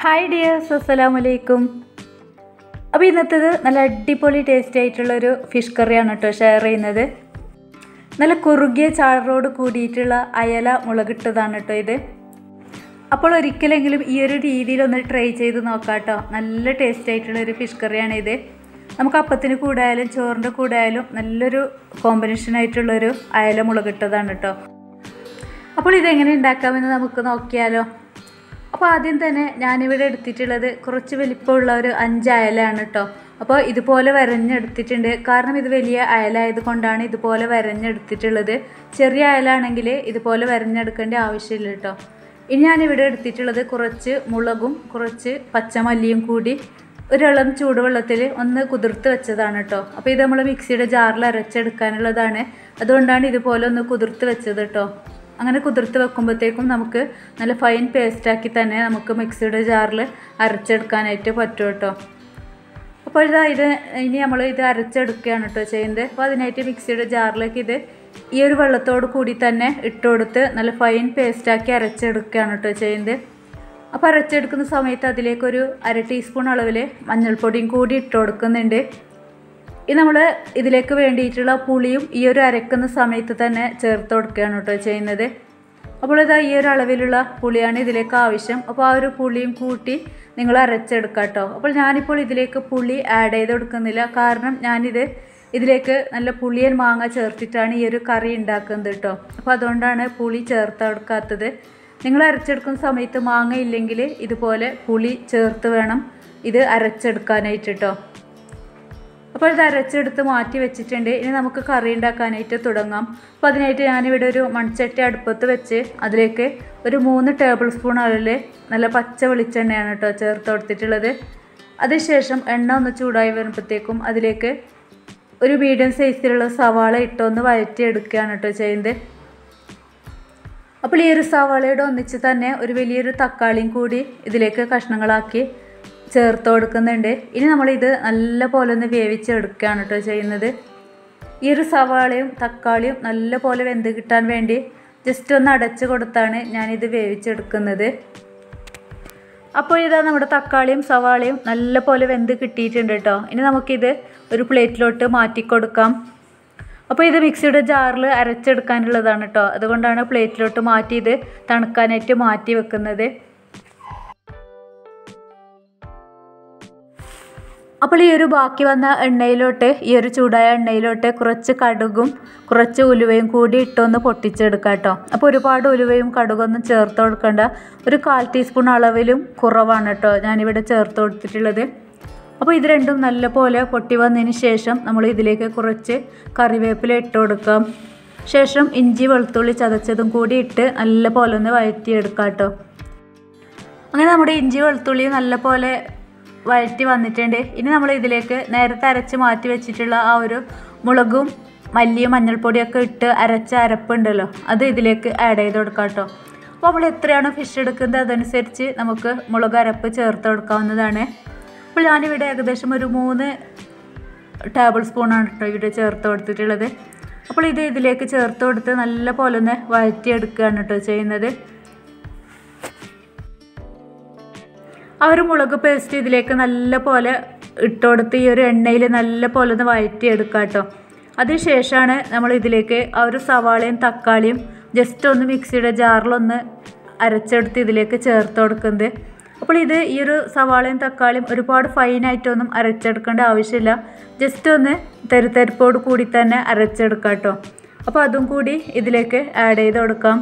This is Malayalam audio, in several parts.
ഹായ് ഡിയേഴ്സ് അസ്സലാമു അലൈക്കും അപ്പോൾ ഇന്നത്തേത് നല്ല അടിപൊളി ടേസ്റ്റ് ആയിട്ടുള്ളൊരു ഫിഷ് കറിയാണ് കേട്ടോ ഷെയർ ചെയ്യുന്നത് നല്ല കുറുകിയ ചാറോട് കൂടിയിട്ടുള്ള അയല മുളകിട്ടതാണ് കേട്ടോ ഇത് അപ്പോൾ ഒരിക്കലെങ്കിലും ഈ ഒരു രീതിയിലൊന്ന് ട്രൈ ചെയ്ത് നോക്കാം കേട്ടോ നല്ല ടേസ്റ്റ് ആയിട്ടുള്ള ഒരു ഫിഷ് കറിയാണ് ഇത് നമുക്ക് അപ്പത്തിന് കൂടെ ആയാലും ചോറിൻ്റെ കൂടെ ആയാലും നല്ലൊരു കോമ്പിനേഷൻ ആയിട്ടുള്ളൊരു അയല മുളകിട്ടതാണ് കേട്ടോ അപ്പോൾ ഇതെങ്ങനെ ഉണ്ടാക്കാമെന്ന് നമുക്ക് നോക്കിയാലോ അപ്പോൾ ആദ്യം തന്നെ ഞാനിവിടെ എടുത്തിട്ടുള്ളത് കുറച്ച് വലിപ്പമുള്ള ഒരു അഞ്ച് അയലാണ് കേട്ടോ അപ്പോൾ ഇതുപോലെ വരഞ്ഞെടുത്തിട്ടുണ്ട് കാരണം ഇത് വലിയ അയലായത് കൊണ്ടാണ് ഇതുപോലെ വരഞ്ഞെടുത്തിട്ടുള്ളത് ചെറിയ അയലാണെങ്കിൽ ഇതുപോലെ വരഞ്ഞെടുക്കേണ്ട ആവശ്യമില്ല കേട്ടോ ഇനി ഞാനിവിടെ എടുത്തിട്ടുള്ളത് കുറച്ച് മുളകും കുറച്ച് പച്ചമല്ലിയും കൂടി ഒരിളം ചൂടുവെള്ളത്തിൽ ഒന്ന് കുതിർത്ത് വെച്ചതാണ് കേട്ടോ അപ്പോൾ ഇത് നമ്മൾ മിക്സിയുടെ ജാറിൽ അരച്ചെടുക്കാനുള്ളതാണ് അതുകൊണ്ടാണ് ഇതുപോലെ ഒന്ന് കുതിർത്ത് വെച്ചത് കേട്ടോ അങ്ങനെ കുതിർത്ത് വെക്കുമ്പോഴത്തേക്കും നമുക്ക് നല്ല ഫൈൻ പേസ്റ്റാക്കി തന്നെ നമുക്ക് മിക്സിയുടെ ജാറിൽ അരച്ചെടുക്കാനായിട്ട് പറ്റും കേട്ടോ അപ്പോൾ ഇതാ ഇത് ഇനി നമ്മൾ ഇത് അരച്ചെടുക്കുകയാണ് കേട്ടോ ചെയ്യുന്നത് അപ്പോൾ അതിനായിട്ട് മിക്സിയുടെ ജാറിലേക്ക് ഇത് ഈ ഒരു വെള്ളത്തോട് കൂടി തന്നെ ഇട്ട് കൊടുത്ത് നല്ല ഫൈൻ പേസ്റ്റാക്കി അരച്ചെടുക്കുകയാണ് കേട്ടോ ചെയ്യുന്നത് അപ്പോൾ അരച്ചെടുക്കുന്ന സമയത്ത് അതിലേക്കൊരു അര ടീസ്പൂൺ അളവിൽ മഞ്ഞൾപ്പൊടിയും കൂടി ഇട്ട് കൊടുക്കുന്നുണ്ട് ഇത് നമ്മൾ ഇതിലേക്ക് വേണ്ടിയിട്ടുള്ള പുളിയും ഈ ഒരു അരക്കുന്ന സമയത്ത് തന്നെ ചേർത്ത് കൊടുക്കുകയാണ് കേട്ടോ ചെയ്യുന്നത് അപ്പോൾ ഇതാ ഈ ഒരു അളവിലുള്ള പുളിയാണ് ഇതിലേക്ക് ആവശ്യം അപ്പോൾ ആ ഒരു പുളിയും കൂട്ടി നിങ്ങൾ അരച്ചെടുക്കുക കേട്ടോ അപ്പോൾ ഞാനിപ്പോൾ ഇതിലേക്ക് പുളി ആഡ് ചെയ്ത് കൊടുക്കുന്നില്ല കാരണം ഞാനിത് ഇതിലേക്ക് നല്ല പുളിയൻ മാങ്ങ ചേർത്തിട്ടാണ് ഈ ഒരു കറി ഉണ്ടാക്കുന്നത് കേട്ടോ അപ്പോൾ അതുകൊണ്ടാണ് പുളി ചേർത്ത് കൊടുക്കാത്തത് നിങ്ങൾ അരച്ചെടുക്കുന്ന സമയത്ത് മാങ്ങ ഇല്ലെങ്കിൽ ഇതുപോലെ പുളി ചേർത്ത് വേണം ഇത് അരച്ചെടുക്കാനായിട്ട് കേട്ടോ അപ്പോൾ ഇത് അരച്ചെടുത്ത് മാറ്റി വെച്ചിട്ടുണ്ട് ഇനി നമുക്ക് കറി ഉണ്ടാക്കാനായിട്ട് തുടങ്ങാം അപ്പോൾ അതിനായിട്ട് ഞാനിവിടെ ഒരു മൺചട്ടി അടുപ്പത്ത് വെച്ച് അതിലേക്ക് ഒരു മൂന്ന് ടേബിൾ സ്പൂൺ അളവിൽ നല്ല പച്ച വെളിച്ചെണ്ണയാണ് കേട്ടോ ചേർത്ത് കൊടുത്തിട്ടുള്ളത് അതിനുശേഷം എണ്ണ ഒന്ന് ചൂടായി വരുമ്പോഴത്തേക്കും അതിലേക്ക് ഒരു മീഡിയം സൈസിലുള്ള സവാള ഇട്ടൊന്ന് വഴറ്റി എടുക്കുകയാണ് കേട്ടോ ചെയ്യുന്നത് അപ്പോൾ ഈ ഒരു സവാളയുടെ ഒന്നിച്ച് തന്നെ ഒരു വലിയൊരു തക്കാളിയും കൂടി ഇതിലേക്ക് കഷ്ണങ്ങളാക്കി ചേർത്ത് കൊടുക്കുന്നുണ്ട് ഇനി നമ്മളിത് നല്ല പോലെ ഒന്ന് വേവിച്ചെടുക്കുകയാണ് കേട്ടോ ചെയ്യുന്നത് ഈ ഒരു സവാളയും തക്കാളിയും നല്ല പോലെ വെന്ത് കിട്ടാൻ വേണ്ടി ജസ്റ്റ് ഒന്ന് അടച്ച് കൊടുത്താണ് ഞാനിത് വേവിച്ചെടുക്കുന്നത് അപ്പോൾ ഇതാ നമ്മുടെ തക്കാളിയും സവാളയും നല്ല പോലെ വെന്ത് കിട്ടിയിട്ടുണ്ട് കേട്ടോ ഇനി നമുക്കിത് ഒരു പ്ലേറ്റിലോട്ട് മാറ്റി കൊടുക്കാം അപ്പോൾ ഇത് മിക്സിയുടെ ജാറിൽ അരച്ചെടുക്കാനുള്ളതാണ് കേട്ടോ അതുകൊണ്ടാണ് പ്ലേറ്റിലോട്ട് മാറ്റി ഇത് തണുക്കാനായിട്ട് മാറ്റി വെക്കുന്നത് അപ്പോൾ ഈ ഒരു ബാക്കി വന്ന എണ്ണയിലോട്ട് ഈ ഒരു ചൂടായ എണ്ണയിലോട്ട് കുറച്ച് കടുകും കുറച്ച് ഉലുവയും കൂടി ഇട്ടൊന്ന് പൊട്ടിച്ചെടുക്കാം കേട്ടോ അപ്പോൾ ഒരുപാട് ഉലുവയും കടുകൊന്നും ചേർത്ത് കൊടുക്കേണ്ട ഒരു കാൽ ടീസ്പൂൺ അളവിലും കുറവാണ് കേട്ടോ ഞാനിവിടെ ചേർത്ത് കൊടുത്തിട്ടുള്ളത് അപ്പോൾ ഇത് രണ്ടും നല്ലപോലെ പൊട്ടി വന്നതിന് ശേഷം നമ്മൾ ഇതിലേക്ക് കുറച്ച് കറിവേപ്പില ഇട്ട് കൊടുക്കാം ശേഷം ഇഞ്ചി വെളുത്തുള്ളി ചതച്ചതും കൂടി ഇട്ട് നല്ല പോലെ ഒന്ന് വഴറ്റിയെടുക്കാം കേട്ടോ അങ്ങനെ നമ്മുടെ ഇഞ്ചി വെളുത്തുള്ളി നല്ല പോലെ വഴറ്റി വന്നിട്ടുണ്ട് ഇനി നമ്മൾ ഇതിലേക്ക് നേരത്തെ അരച്ച് മാറ്റി വെച്ചിട്ടുള്ള ആ ഒരു മുളകും മല്ലിയും മഞ്ഞൾപ്പൊടിയൊക്കെ ഇട്ട് അരച്ച അരപ്പുണ്ടല്ലോ അത് ഇതിലേക്ക് ആഡ് ചെയ്ത് കൊടുക്കാം കേട്ടോ അപ്പോൾ നമ്മൾ എത്രയാണോ ഫിഷ് എടുക്കുന്നത് അതനുസരിച്ച് നമുക്ക് മുളക് അരപ്പ് ചേർത്ത് കൊടുക്കാവുന്നതാണ് അപ്പോൾ ഞാനിവിടെ ഏകദേശം ഒരു മൂന്ന് ടേബിൾ സ്പൂണാണ് കേട്ടോ ഇവിടെ ചേർത്ത് കൊടുത്തിട്ടുള്ളത് അപ്പോൾ ഇത് ഇതിലേക്ക് ചേർത്ത് കൊടുത്ത് നല്ല പോലെ ഒന്ന് വഴറ്റിയെടുക്കുകയാണ് കേട്ടോ ചെയ്യുന്നത് ആ ഒരു മുളക് പേസ്റ്റ് ഇതിലേക്ക് നല്ല പോലെ ഇട്ട് കൊടുത്ത് ഈ ഒരു എണ്ണയിൽ നല്ല പോലെ ഒന്ന് വഴറ്റിയെടുക്കുക കേട്ടോ അതിനുശേഷമാണ് നമ്മൾ ഇതിലേക്ക് ആ ഒരു സവാളയും തക്കാളിയും ജസ്റ്റ് ഒന്ന് മിക്സിയുടെ ജാറിലൊന്ന് അരച്ചെടുത്ത് ഇതിലേക്ക് ചേർത്ത് കൊടുക്കുന്നത് അപ്പോൾ ഇത് ഈ ഒരു സവാളയും തക്കാളിയും ഒരുപാട് ഫൈനായിട്ടൊന്നും അരച്ചെടുക്കേണ്ട ആവശ്യമില്ല ജസ്റ്റ് ഒന്ന് തെരുത്തെരുപ്പോട് കൂടി തന്നെ അരച്ചെടുക്കാം കേട്ടോ അപ്പോൾ അതും കൂടി ഇതിലേക്ക് ആഡ് ചെയ്ത് കൊടുക്കാം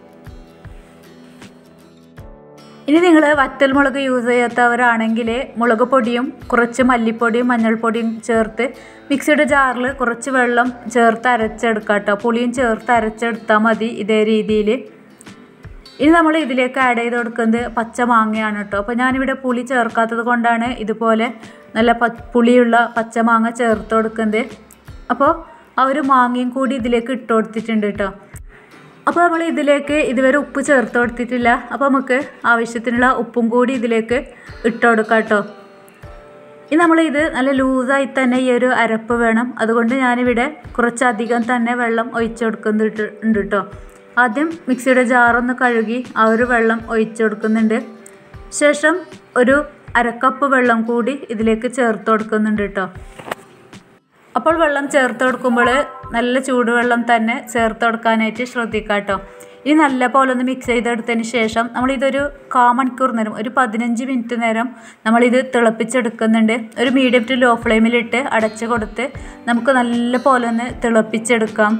ഇനി നിങ്ങൾ വറ്റൽ മുളക് യൂസ് ചെയ്യാത്തവരാണെങ്കിൽ മുളക് പൊടിയും കുറച്ച് മല്ലിപ്പൊടിയും മഞ്ഞൾപ്പൊടിയും ചേർത്ത് മിക്സിയുടെ ജാറിൽ കുറച്ച് വെള്ളം ചേർത്ത് അരച്ചെടുക്കാം കേട്ടോ പുളിയും ചേർത്ത് അരച്ചെടുത്താൽ മതി ഇതേ രീതിയിൽ ഇനി നമ്മൾ ഇതിലേക്ക് ആഡ് ചെയ്ത് കൊടുക്കുന്നത് പച്ച മാങ്ങയാണ് കേട്ടോ അപ്പോൾ ഞാനിവിടെ പുളി ചേർക്കാത്തത് കൊണ്ടാണ് ഇതുപോലെ നല്ല പ പുളിയുള്ള പച്ച മാങ്ങ ചേർത്ത് കൊടുക്കുന്നത് അപ്പോൾ ആ ഒരു മാങ്ങയും കൂടി ഇതിലേക്ക് ഇട്ട് കൊടുത്തിട്ടുണ്ട് കേട്ടോ അപ്പോൾ നമ്മൾ ഇതിലേക്ക് ഇതുവരെ ഉപ്പ് ചേർത്ത് കൊടുത്തിട്ടില്ല അപ്പോൾ നമുക്ക് ആവശ്യത്തിനുള്ള ഉപ്പും കൂടി ഇതിലേക്ക് ഇട്ട് കൊടുക്കാം കേട്ടോ ഇനി നമ്മൾ ഇത് നല്ല ലൂസായി തന്നെ ഈ ഒരു അരപ്പ് വേണം അതുകൊണ്ട് ഞാനിവിടെ കുറച്ചധികം തന്നെ വെള്ളം ഒഴിച്ചു കൊടുക്കുന്നുണ്ട് ഉണ്ട് കേട്ടോ ആദ്യം മിക്സിയുടെ ജാറൊന്ന് കഴുകി ആ ഒരു വെള്ളം ഒഴിച്ചു കൊടുക്കുന്നുണ്ട് ശേഷം ഒരു അരക്കപ്പ് വെള്ളം കൂടി ഇതിലേക്ക് ചേർത്ത് കൊടുക്കുന്നുണ്ട് കേട്ടോ അപ്പോൾ വെള്ളം ചേർത്ത് കൊടുക്കുമ്പോൾ നല്ല ചൂടുവെള്ളം തന്നെ ചേർത്ത് കൊടുക്കാനായിട്ട് ശ്രദ്ധിക്കുക കേട്ടോ ഇനി നല്ല പോലെ ഒന്ന് മിക്സ് ചെയ്തെടുത്തതിന് ശേഷം നമ്മളിതൊരു കാ മണിക്കൂർ നേരം ഒരു പതിനഞ്ച് മിനിറ്റ് നേരം നമ്മളിത് തിളപ്പിച്ചെടുക്കുന്നുണ്ട് ഒരു മീഡിയം ടു ലോ ഫ്ലെയിമിലിട്ട് അടച്ച് കൊടുത്ത് നമുക്ക് നല്ല പോലെ ഒന്ന് തിളപ്പിച്ചെടുക്കാം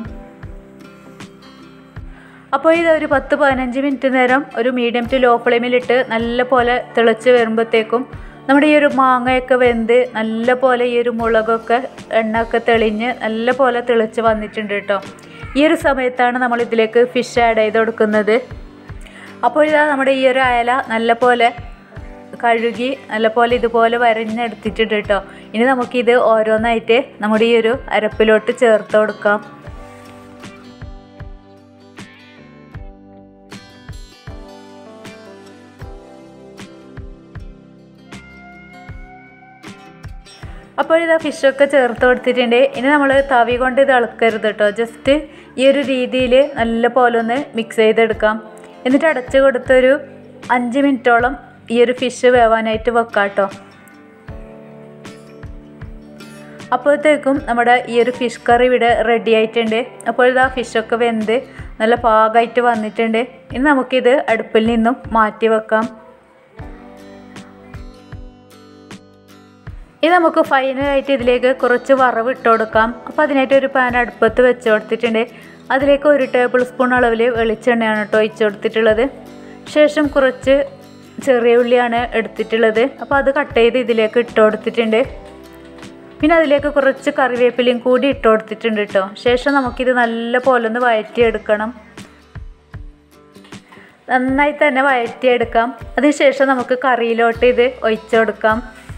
അപ്പോൾ ഇത് ഒരു പത്ത് പതിനഞ്ച് മിനിറ്റ് നേരം ഒരു മീഡിയം ടു ലോ ഫ്ലെയിമിലിട്ട് നല്ല പോലെ തിളച്ച് വരുമ്പോഴത്തേക്കും നമ്മുടെ ഈ ഒരു മാങ്ങയൊക്കെ വെന്ത് നല്ല പോലെ ഈ ഒരു മുളകൊക്കെ എണ്ണയൊക്കെ തെളിഞ്ഞ് നല്ല പോലെ തിളച്ച് വന്നിട്ടുണ്ട് കേട്ടോ ഈ ഒരു സമയത്താണ് നമ്മൾ ഇതിലേക്ക് ഫിഷ് ആഡ് ചെയ്ത് കൊടുക്കുന്നത് അപ്പോൾ ഇതാ നമ്മുടെ ഈ ഒരു അയല നല്ല പോലെ കഴുകി നല്ല പോലെ ഇതുപോലെ വരഞ്ഞെടുത്തിട്ടുണ്ട് കേട്ടോ ഇനി നമുക്കിത് ഓരോന്നായിട്ട് നമ്മുടെ ഈ ഒരു അരപ്പിലോട്ട് ചേർത്ത് കൊടുക്കാം അപ്പോൾ ഇതാ ഫിഷൊക്കെ ചേർത്ത് കൊടുത്തിട്ടുണ്ട് ഇനി നമ്മൾ തവി കൊണ്ട് ഇത് ഇളക്കരുത് കേട്ടോ ജസ്റ്റ് ഈ ഒരു രീതിയിൽ നല്ല പോലെ ഒന്ന് മിക്സ് ചെയ്തെടുക്കാം എന്നിട്ട് അടച്ച് കൊടുത്തൊരു അഞ്ച് മിനിറ്റോളം ഈ ഒരു ഫിഷ് വേവാനായിട്ട് വെക്കാം കേട്ടോ അപ്പോഴത്തേക്കും നമ്മുടെ ഈ ഒരു ഫിഷ് കറി ഇവിടെ റെഡി ആയിട്ടുണ്ട് അപ്പോൾ ഇതാ ഫിഷൊക്കെ വെന്ത് നല്ല പാകമായിട്ട് വന്നിട്ടുണ്ട് ഇനി നമുക്കിത് അടുപ്പിൽ നിന്നും മാറ്റി വെക്കാം ഇനി നമുക്ക് ഫൈനലായിട്ട് ഇതിലേക്ക് കുറച്ച് വറവ് ഇട്ട് കൊടുക്കാം അപ്പോൾ അതിനായിട്ട് ഒരു പാൻ അടുപ്പത്ത് വെച്ച് കൊടുത്തിട്ടുണ്ട് അതിലേക്ക് ഒരു ടേബിൾ സ്പൂൺ അളവിൽ വെളിച്ചെണ്ണയാണ് കേട്ടോ ഒഴിച്ച് കൊടുത്തിട്ടുള്ളത് ശേഷം കുറച്ച് ചെറിയ ഉള്ളിയാണ് എടുത്തിട്ടുള്ളത് അപ്പോൾ അത് കട്ട് ചെയ്ത് ഇതിലേക്ക് ഇട്ട് കൊടുത്തിട്ടുണ്ട് പിന്നെ അതിലേക്ക് കുറച്ച് കറിവേപ്പിലയും കൂടി ഇട്ട് കൊടുത്തിട്ടുണ്ട് കേട്ടോ ശേഷം നമുക്കിത് നല്ല പോലെ ഒന്ന് വഴറ്റിയെടുക്കണം നന്നായി തന്നെ വഴറ്റിയെടുക്കാം അതിനുശേഷം നമുക്ക് കറിയിലോട്ട് ഇത് ഒഴിച്ചു കൊടുക്കാം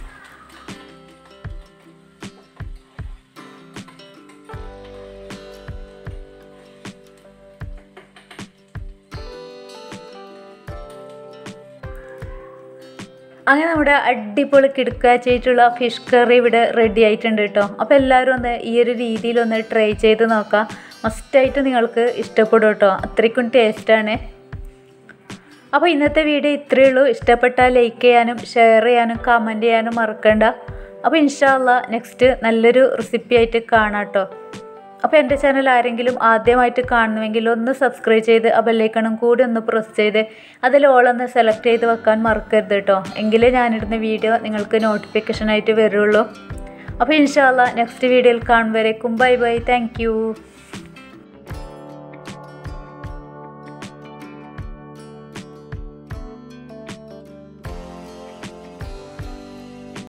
അങ്ങനെ നമ്മുടെ അടിപൊളി കിടക്കാച്ചായിട്ടുള്ള ഫിഷ് കറി ഇവിടെ റെഡി ആയിട്ടുണ്ട് കേട്ടോ അപ്പോൾ എല്ലാവരും ഒന്ന് ഈ ഒരു രീതിയിലൊന്ന് ട്രൈ ചെയ്ത് നോക്കാം മസ്റ്റായിട്ട് നിങ്ങൾക്ക് ഇഷ്ടപ്പെടും കേട്ടോ അത്രയ്ക്കും ടേസ്റ്റാണ് അപ്പോൾ ഇന്നത്തെ വീഡിയോ ഇത്രയേ ഉള്ളൂ ഇഷ്ടപ്പെട്ടാൽ ലൈക്ക് ചെയ്യാനും ഷെയർ ചെയ്യാനും കമൻറ്റ് ചെയ്യാനും മറക്കണ്ട അപ്പോൾ ഇൻഷാല്ല നെക്സ്റ്റ് നല്ലൊരു റെസിപ്പി ആയിട്ട് കാണാം കേട്ടോ അപ്പോൾ എൻ്റെ ചാനൽ ആരെങ്കിലും ആദ്യമായിട്ട് കാണുന്നുവെങ്കിൽ ഒന്ന് സബ്സ്ക്രൈബ് ചെയ്ത് ആ ബെല്ലൈക്കണും കൂടി ഒന്ന് പ്രസ് ചെയ്ത് അതിൽ ഓളൊന്ന് സെലക്ട് ചെയ്ത് വെക്കാൻ മറക്കരുത് കേട്ടോ എങ്കിലേ ഞാനിടുന്ന വീഡിയോ നിങ്ങൾക്ക് നോട്ടിഫിക്കേഷനായിട്ട് വരുള്ളൂ അപ്പോൾ ഇൻഷാല്ല നെക്സ്റ്റ് വീഡിയോയിൽ കാണും വരേക്കും ബൈ ബൈ താങ്ക്